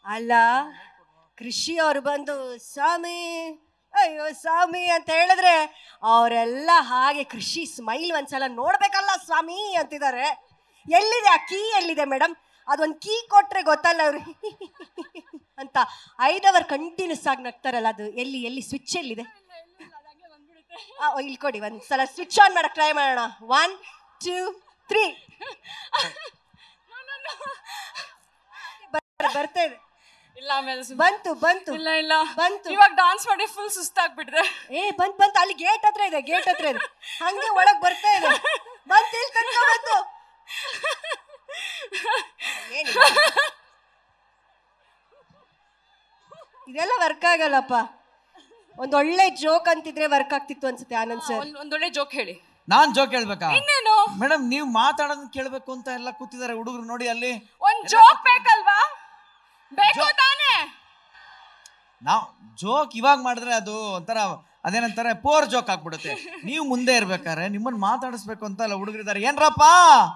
ಅಲ್ಲ ಕೃಷಿ ಅವ್ರು ಬಂದು ಸ್ವಾಮಿ ಅಯ್ಯೋ ಸ್ವಾಮಿ ಅಂತ ಹೇಳಿದ್ರೆ ಅವರೆಲ್ಲ ಹಾಗೆ ಕೃಷಿ ಸ್ಮೈಲ್ ಒಂದ್ಸಲ ನೋಡ್ಬೇಕಲ್ಲ ಸ್ವಾಮಿ ಅಂತಿದ್ದಾರೆ ಎಲ್ಲಿದೆ ಆ ಕೀ ಎಲ್ಲಿದೆ ಮೇಡಮ್ ಅದೊಂದು ಕೀ ಕೊಟ್ರೆ ಗೊತ್ತಲ್ಲ ಅವ್ರು ಅಂತ ಐದ್ ಅವರ್ ಕಂಟಿನ್ಯೂಸ್ ಆಗಿ ನಗ್ತಾರಲ್ಲ ಅದು ಎಲ್ಲಿ ಎಲ್ಲಿ ಸ್ವಿಚ್ ಎಲ್ಲಿದೆ ಆ, ಓ, ಇಲ್ಲಿ ಕೊಡಿ ಒಂದ್ ಸಲ ಸ್ವಿಚ್ ಆನ್ ಮಾಡಕ್ ಟ್ರೈ ಮಾಡೋಣ ಒನ್ ಟೂ ತ್ರೀ ಬರ್ತಾ ಇದೆ ಇಲ್ಲ ಆಮೇಲೆ ಸುಮ್ನೆ- ಬಂತು ಬಂತು ಇಲ್ಲ ಇಲ್ಲ ಬಂತು. ಇವಾಗ ಡಾನ್ಸ್ ಮಾಡಿ ಫುಲ್ ಸುಸ್ತಾಗ್ಬಿಟ್ರೆ ಏ ಬಂತ್ ಬಂತು ಅಲ್ಲಿ ಗೇಟ್ ಹತ್ರ ಇದೆ ಗೇಟ್ ಹತ್ರ ಇದೆ ಹಂಗೆ ಒಳಗ್ ಬರ್ತಾ ಇದೆ ಬಂತು ಇಲ್ಲಿ ತನಕ ಬಂತು ಏನಿಲ್ಲ. ಇದೆಲ್ಲ ವರ್ಕ್ ಆಗಲ್ಲಪ್ಪ ಒಂದ್ ಒಳ್ಳೆ ಜೋಕ್ ಅಂತಿದ್ರೆ ವರ್ಕ್ ಆಗ್ತಿತ್ತು ಅನ್ಸುತ್ತೆ ಆನಂದ್ ಸರ್ ಒಂದ್ ಒಂದೊಳ್ಳೆ ಜೋಕ್ ಹೇಳಿ ನಾನ್ ಜೋಕ್ ಹೇಳ್ಬೇಕಾ ಇನ್ನೇನು ಮೇಡಮ್ ನೀವು ಮಾತಾಡೋದನ್ನ ಕೇಳ್ಬೇಕು ಅಂತ ಎಲ್ಲ ಕೂತಿದ್ದಾರೆ ಹುಡುಗರು ನೋಡಿ ಅಲ್ಲಿ ಒಂದ್ ಜೋಕ್ ಬೇಕಲ್ವಾ ಬೇಕು ತಾನೇ ನಾವ್ ಜೋಕ್ ಇವಾಗ ಮಾಡಿದ್ರೆ ಅದು ಒಂಥರ ಅದೇನಂತಾರೆ ಪೋರ್ ಜೋಕ್ ಆಗ್ಬಿಡುತ್ತೆ ನೀವು ಮುಂದೆ ಇರ್ಬೇಕಾದ್ರೆ ನಿಮ್ಮನ್ನ ಮಾತಾಡಿಸ್ಬೇಕು ಅಂತ ಎಲ್ಲ ಹುಡುಗರಿದ್ದಾರೆ ಏನ್ರಪ್ಪ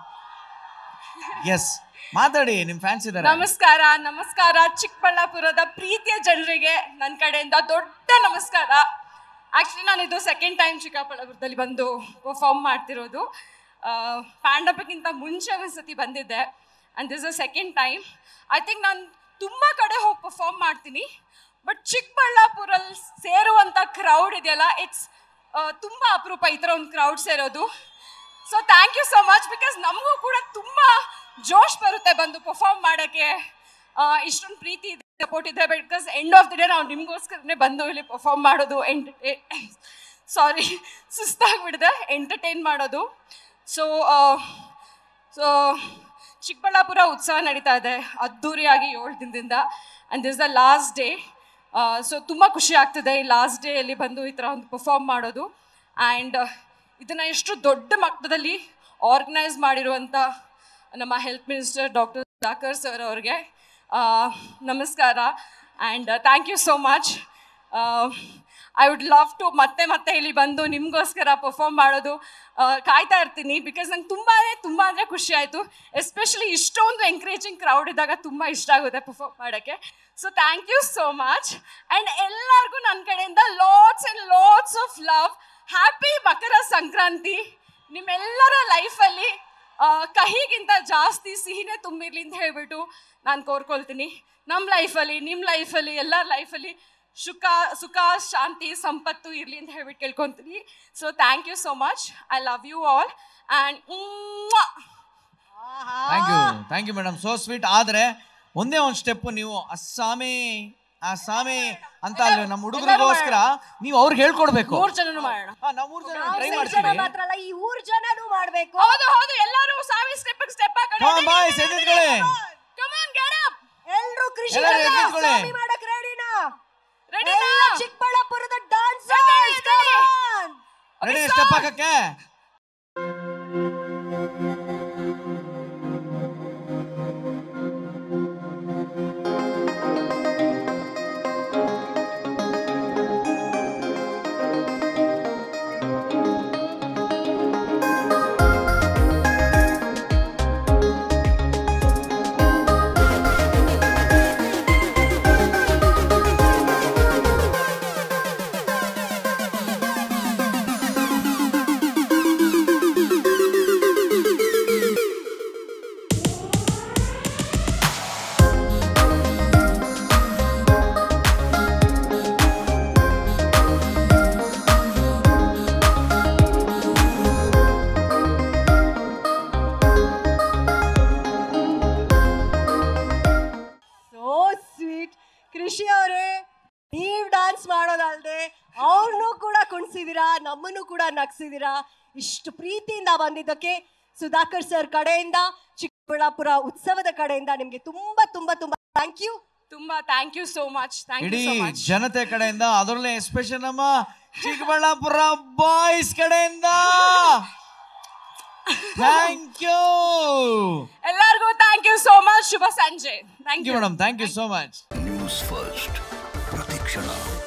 ಎಸ್ ಮಾತಾಡಿ ನಿಮ್ ಫ್ಯಾನ್ಸ್ ಇದ್ದಾರೆ ನಮಸ್ಕಾರ ನಮಸ್ಕಾರ ಚಿಕ್ಕಬಳ್ಳಾಪುರದ ಪ್ರೀತಿಯ ಜನರಿಗೆ ನನ್ನ ಕಡೆಯಿಂದ ದೊಡ್ಡ ನಮಸ್ಕಾರ ಆಕ್ಚುಲಿ ನಾನು ಇದು ಸೆಕೆಂಡ್ ಟೈಮ್ ಚಿಕ್ಕಬಳ್ಳಾಪುರದಲ್ಲಿ ಬಂದು ಪರ್ಫಾರ್ಮ್ ಮಾಡ್ತಿರೋದು ಪ್ಯಾಂಡಮಿಕ್ಕಿಂತ ಮುಂಚೆ ಒಂದ್ಸತಿ ಬಂದಿದ್ದೆ and this uh second time I think ನಾನು ತುಂಬ ಕಡೆ ಹೋಗಿ ಪರ್ಫಾರ್ಮ್ ಮಾಡ್ತೀನಿ ಬಟ್ ಚಿಕ್ಕಬಳ್ಳಾಪುರಲ್ಲಿ ಸೇರುವಂಥ ಕ್ರೌಡ್ ಇದೆಯಲ್ಲ ಇಟ್ಸ್ ತುಂಬ ಅಪರೂಪ ಈ ಥರ ಒಂದು ಕ್ರೌಡ್ ಸೇರೋದು so thank you so much because ನಮಗೂ ಕೂಡ ತುಂಬ ಜೋಶ್ ಬರುತ್ತೆ ಬಂದು ಪರ್ಫಾರ್ಮ್ ಮಾಡೋಕ್ಕೆ ಇಷ್ಟೊಂದು ಪ್ರೀತಿ ಇದೆ ಸಪೋರ್ಟ್ ಇದೆ because end of the day ನಾವು ನಿಮಗೋಸ್ಕರನೇ ಬಂದು ಇಲ್ಲಿ ಪರ್ಫಾರ್ಮ್ ಮಾಡೋದು ಎಂಟರ್ಟೇ ಸಾರಿ ಸುಸ್ತಾಗ್ಬಿಡಿದೆ ಎಂಟರ್ಟೈನ್ ಮಾಡೋದು ಸೊ ಸೊ ಚಿಕ್ಕಬಳ್ಳಾಪುರ ಉತ್ಸವ ನಡೀತಾ ಇದೆ ಅದ್ಧೂರಿಯಾಗಿ ಏಳು ದಿನದಿಂದ and this the last day so ತುಂಬ ಖುಷಿ ಆಗ್ತಿದೆ ಈ ಲಾಸ್ಟ್ ಡೇಯಲ್ಲಿ ಬಂದು ಈ ಥರ ಒಂದು ಪರ್ಫಾರ್ಮ್ ಮಾಡೋದು ಆ್ಯಂಡ್ ಇದನ್ನು ಎಷ್ಟು ದೊಡ್ಡ ಮಟ್ಟದಲ್ಲಿ ಆರ್ಗನೈಸ್ ಮಾಡಿರುವಂಥ ನಮ್ಮ health minister doctor Sudhakar sir ಅವ್ರಿಗೆ ಆ, ನಮಸ್ಕಾರ and thank you so much I would love to ಮತ್ತೆ ಮತ್ತೆ ಇಲ್ಲಿ ಬಂದು ನಿಮಗೋಸ್ಕರ ಪರ್ಫಾರ್ಮ್ ಮಾಡೋದು ಆ, ಕಾಯ್ತಾ ಇರ್ತೀನಿ ಬಿಕಾಸ್ ನಂಗೆ ತುಂಬಾ ತುಂಬ ಅಂದರೆ ಖುಷಿ ಆಯಿತು ಎಸ್ಪೆಷಲಿ ಇಷ್ಟೊಂದು ಎಂಕರೇಜಿಂಗ್ ಕ್ರೌಡ್ ಇದ್ದಾಗ ತುಂಬ ಇಷ್ಟ ಆಗುತ್ತೆ ಪರ್ಫಾರ್ಮ್ ಮಾಡೋಕ್ಕೆ so thank you so much and ಎಲ್ಲರಿಗೂ ನನ್ನ ಕಡೆಯಿಂದ lots and lots of love happy Makara Sankranti ನಿಮ್ಮೆಲ್ಲರ ಲೈಫಲ್ಲಿ ಕಹಿಗಿಂತ ಜಾಸ್ತಿ ಸಿಹಿನೇ ತುಂಬಿರ್ಲಿ ಅಂತ ಹೇಳ್ಬಿಟ್ಟು ನಾನು ಕೋರ್ಕೊಳ್ತೀನಿ ನಮ್ಮ ಲೈಫಲ್ಲಿ ನಿಮ್ಮ ಲೈಫಲ್ಲಿ ಎಲ್ಲರ ಲೈಫಲ್ಲಿ ಸುಖ ಸುಖ ಶಾಂತಿ ಸಂಪತ್ತು ಇರಲಿ ಅಂತ ಹೇಳ್ಬಿಟ್ಟು ಕೇಳ್ಕೊತೀನಿ so thank you so much I love you all and thank you thank you madam so sweet ಆದ್ರೆ ಒಂದೇ ಒಂದು ಸ್ಟೆಪ್ ನೀವು ಅಸ್ಸಾಮಿ ಆ ಸಾಮಿ ಅಂತ ಅಲ್ಲಿ ನಮ್ಮ ಹುಡುಗರಿಗೋಸ್ಕರ ನೀವು ಅವ್ರಿಗೆ ಹೇಳ್ಕೊಡ್ಬೇಕು ಮೂರು ಜನನು ಮಾಡೋಣ ಹಾ, ನಾವು ಮೂರು ಜನ ನಾವ್ ಟ್ರೈ ಸರಿ ಜನ ಮಾಡ್ತೀವಿ ಮಾತ್ರ ಅಲ್ಲ ಈ ಊರ್ ಜನನು ಮಾಡ್ಬೇಕು ಹೌದು ಹೌದು ಎಲ್ಲರೂ ಸಾವಿ step step Come on, boys, ಎದ್ದಿದ್ಕೊಳ್ಳಿ. ಕಮಾನ್ ಗೆಟ್ ಅಪ್ ಎಲ್ರು ಕೃಷಿ ಎಲ್ಲರೂ ಎದ್ದು ನಿಂತ್ಕೊಳ್ಳಿ. ಸ್ವಾಮಿ ಮಾಡಕ್ ರೆಡಿನಾ ರೆಡಿನಾ ಚಿಕ್ಕಬಳ್ಳಾಪುರದ ಡಾನ್ಸ್ ರೆಡಿ ಸ್ಟೆಪ್ ಹಾಕಕ್ಕೆ ಸೋ ಸ್ವೀಟ್ ಕೃಷಿ ಅವರೇ ನೀವ್ ಡಾನ್ಸ್ ಮಾಡೋದಲ್ದೆ ಅವ್ರನ್ನೂ ಕೂಡ ಕುಣಿಸಿದೀರಾ ನಮ್ಮನ್ನು ಕೂಡ ನಗ್ಸಿದೀರಾ ಇಷ್ಟು ಪ್ರೀತಿಯಿಂದ ಬಂದಿದ್ದಕ್ಕೆ ಸುಧಾಕರ್ ಸರ್ ಕಡೆಯಿಂದ ಚಿಕ್ಕಬಳ್ಳಾಪುರ ಉತ್ಸವದ ಕಡೆಯಿಂದ ನಿಮ್ಗೆ ತುಂಬಾ ತುಂಬಾ ತುಂಬಾ ಥ್ಯಾಂಕ್ ಯು ತುಂಬಾ thank you so much thank you ಇಡೀ ಸೋ ಮಚ್ ಜನತೆ ಕಡೆಯಿಂದ ಅದರಲ್ಲೇ ಎಸ್ಪೆಷಲ್ ನಮ್ಮ ಚಿಕ್ಕಬಳ್ಳಾಪುರ ಬಾಯ್ಸ್ ಕಡೆಯಿಂದ ಥ್ಯಾಂಕ್ ಯು ಎಲ್ಲರಿಗೂ ಥ್ಯಾಂಕ್ ಯು ಸೋ ಮಚ್ ಶುಭ ಸಂಜೆ thank thank you you madam thank you so much News First ಪ್ರತಿಕ್ಷಣ